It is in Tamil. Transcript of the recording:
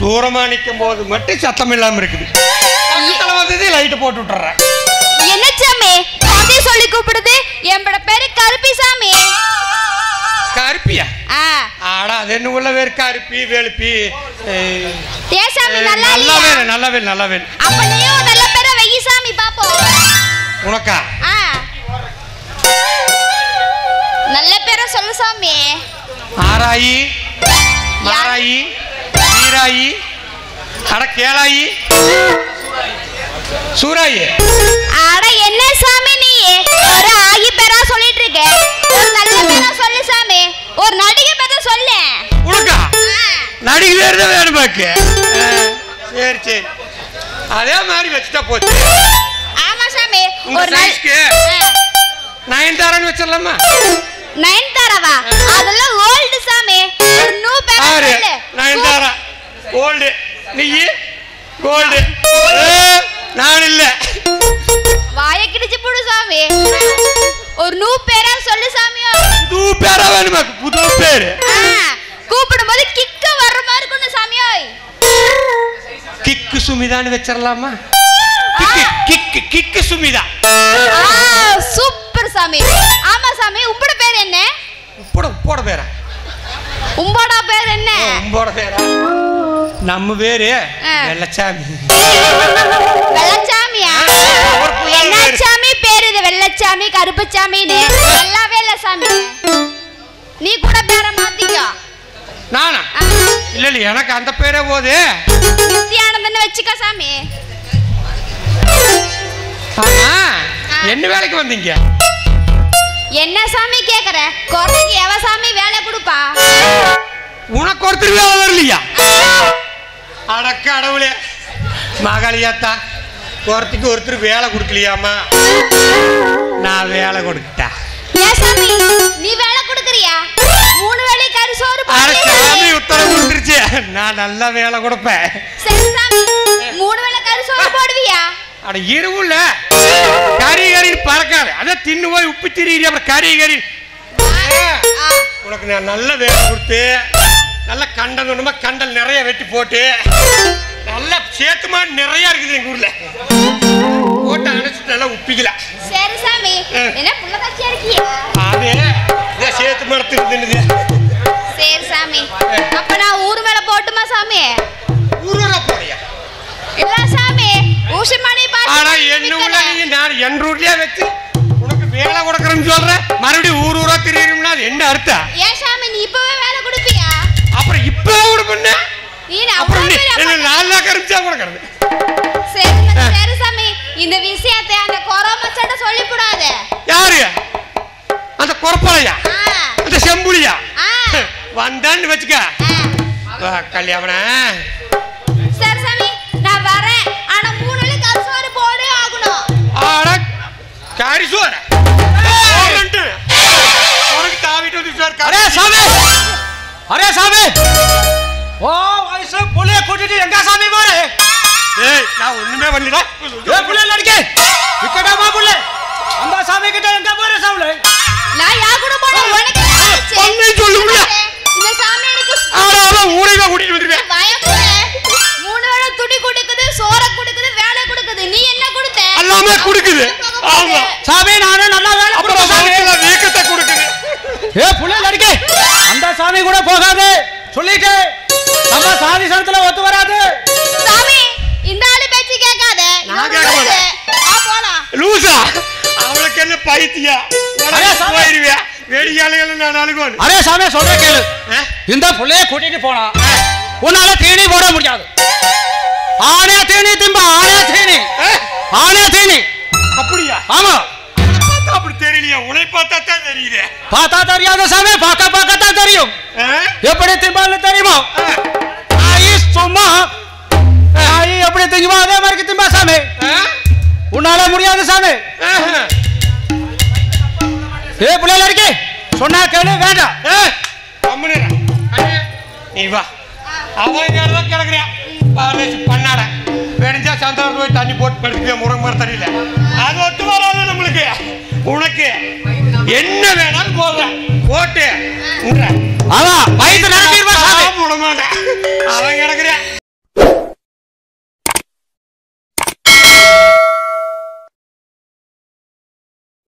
தூரமா நிற்கும் போது மட்டும் சத்தம் இல்லாம இருக்குது பக்கத்துல வந்தது லைட்டு போட்டு விட்டுறேன் என்ன சாமி அதே சொல்லி கூப்பிடுது என்னோட பேரு கருப்பிசாமி கருப்பியா ஆ ஆடா அது என்ன உள்ள வேறு கருப்பி வெளுப்பி ஏய், தேசாமி ஏய், நல்லா நல்லா இல்லையா வேணும் நல்ல வேணும் நல்ல வேணும் அப்ப நீயும் நல்ல பேரை வெயி சாமி பாப்போம் உனக்கா ஆ நல்ல பேரை சொல்லு சாமி ஆராயி மாராயி வீராயி அட கேளாயி சூராயி அட என்ன சாமி நீ ஒரு ஆகி பேரா சொல்லிட்டு இருக்க ஒரு நல்ல பேரா சொல்லு சாமி ஒரு நடிகை பேரா சொல்லு உனக்கா ஆ, நடிகை வேறு தான் வேணும் பாக்கு ஆ, சரி சரி அதே மாதிரி வச்சுட்டா போச்சு ஆமா சாமி உங்க ஒரு நல்- size-க்கு? ஆ, நயன்தாரான்னு வச்சிடலாமா நயன்தாராவா அதெல்லாம் ஓல்டு சாமி ஒரு நியூ பேரா ஆறு சொல்லு நயன்தாரா கோல்டு நீ கோல்டு நான் இல்லை வாய கிடிச்சு போடு சாமி ஒரு நியூ பேரா சொல்லு சாமியோ புது பேரா வேணுமா புது பேரு ஆ, கூப்பிடும்போது கிக்க வர்ற மாதிரி இருக்கணும் சாமியோய் கிக்கு சுமிதான்னு வச்சிடலாமா கிக்கு கிக்கு கிக்கு சுமிதா ஆ சூப்பர் சாமி ஆமா சாமி உங்களோட பேர் என்ன உப்போட உப்போட பேரா உங்களோட பேர் என்ன உம்போட பேரா நம்ம பேரு ஆ. வெள்ளச்சாமி வெள்ளச்சாமியா அவர் பிள்ளை என்ன பேரு. சாமி பேர் இது வெள்ளச்சாமி கருப்புச்சாமின்னு நல்லாவே இல்ல சாமி நீ கூட பேரை மாத்திக்கோ நானா ஆ, இல்ல இல்ல எனக்கு அந்த பேரே போது நித்யானந்தன்னு வச்சுக்கோ சாமி ஆமா என்ன வேலைக்கு வந்தீங்க என்ன சாமி கேக்குற குறைக்கு எவ சாமி வேலை கொடுப்பா உனக்கு ஒருத்தர் வேலை வரலையா அட கடவுளே மகளியாத்தா ஒருத்தருக்கு ஒருத்தர் வேலை கொடுக்கலையாமா நான் வேலை கொடுக்கிட்டா ஏன் சாமி நீ வேலை கொடுக்கறியா மூணு வேளை கறி சோறு அட போடுறியா? சாமி உத்தரவு கொடுத்துருச்சு நான் நல்லா வேலை கொடுப்பேன் சரி சாமி மூணு வேளை கறி சோறு போடுவியா அட இருவுல கறி கறி பறக்காது அதான் தின்னு போய் உப்பு திரியிரி அப்புறம் கறி கறி ஆ, உனக்கு நான் நல்ல வேலை கொடுத்து நல்ல கண்டல் ஒண்ணுமா கண்டல் நிறைய வெட்டி போட்டு நல்ல சேத்துமா நிறைய இருக்குது எங்க ஊர்ல போட்டு அணைச்சிட்டு நல்லா உப்பிக்கலாம் சரி சாமி ஆ. என்ன புள்ள கட்சியா இருக்கியா அது இதான் சேத்து மரத்துக்கு தின்னுது சரி சாமி அப்ப நான் ஊர் மேல போட்டுமா சாமி ஊரூரா போறியா இல்ல சாமி ஊசி மணி ஆனா என்ன உள்ள நீ நான் என் ஊர்லயே வச்சு உனக்கு வேலை கொடுக்குறேன்னு சொல்ற மறுபடியும் ஊர் ஊரா திரியணும்னா அது என்ன அர்த்தம் ஏன் சாமி நீ இப்பவே வேலை கொடுப்பியா அப்புறம் இப்ப கூட பண்ண நீ அப்புறம் அவ்வளவு நீ பெரிய என்ன அப்பா- நாலு நாள் கரைச்சா கொடுக்கறது சரி சரி சாமி இந்த விஷயத்தை அந்த கொரோமச்சட்ட சொல்லிவிடாத யாரு அந்த குறப்பலையா ஆ அந்த செம்புலியா ஆ வந்தான்னு வச்சுக்க ஆ. வா, கல்யாண சரி சாமி நான் வரேன் ஆனா மூணு வேளை கறி சோறு போடே ஆகணும் ஆட காரி சோற உனக்கு தாவிட்டு வந்து சார் அரே சாமி அரே சாமி ஓ வயசு புள்ளைய கூட்டிட்டு எங்க சாமி போற ஏய் நான் ஒண்ணுமே பண்ணல ஏ புள்ள நடிக்க இக்கடமா புள்ள அந்த சாமி கிட்ட எங்க போற சாமி நான் யா கூட போறேன் உனக்கு என்ன ஆச்சு? பொண்ணு சொல்லுங்களா? இந்த சாமி எனக்கு ஆனா ஊரையில கூட்டிட்டு வந்துருவேன் பயப்பட மூணு வேளை துணி கொடுக்குது சோற கொடுக்குது வேலை கொடுக்குது நீ என்ன கொடுத்த எல்லாமே கொடுக்குது ஆமா சாமி நானே நல்லா வேலை அப்புறம் கொடுப்பேன் சாமி வயிற்றுல வீக்கத்தை கொடுக்குது ஏ புள்ள நடிக்க அந்த சாமி கூட போகாது சொல்லிட்டு நம்ம சாதி சனத்துல ஒத்து வராது சாமி இந்த ஆளு பேச்சு கேட்காத நான் இவன் கேட்க கொடுத்து. மாட்டேன். வா போலாம் லூசா அவளுக்கு என்ன பைத்தியா அரே, சாமி. போயிருவியா வெடியாளுகள் நான் அழுகோன் அரே சாமி சொல்ற கேளு இந்த புள்ளைய கூட்டிட்டு போனா உன்னால தீனி போட முடியாது ஆனே தீனி திம்ப ஆனே தீனி ஆனே தீனி அப்படியா ஆமா பார்த்தா அப்படி தெரியலையா உன்னை பார்த்தா தான் தெரியுது பார்த்தா தெரியாத சாமி பார்க்க பார்க்க தான் தெரியும் எப்படி திம்பான்னு தெரியுமா நாய் சும்மா நாய் எப்படி திங்குமா அதே மாதிரி திம்பா சாமி உன்னால முடியாது சாமி ஏ பிள்ளைல இருக்கே சொன்னா கேளு வேண்டாம் நீ வா அவன் தான் கிடக்குறியா பாரேஜ் பண்ணாட வெடிஞ்சா சந்திரன் போய் தண்ணி போட்டு படுத்துக்க முருங்க மரம் தெரியல அது ஒத்து வராது நம்மளுக்கு உனக்கு என்ன வேணாலும் போடுற போட்டு விட்ற. ஆமா வயிற்று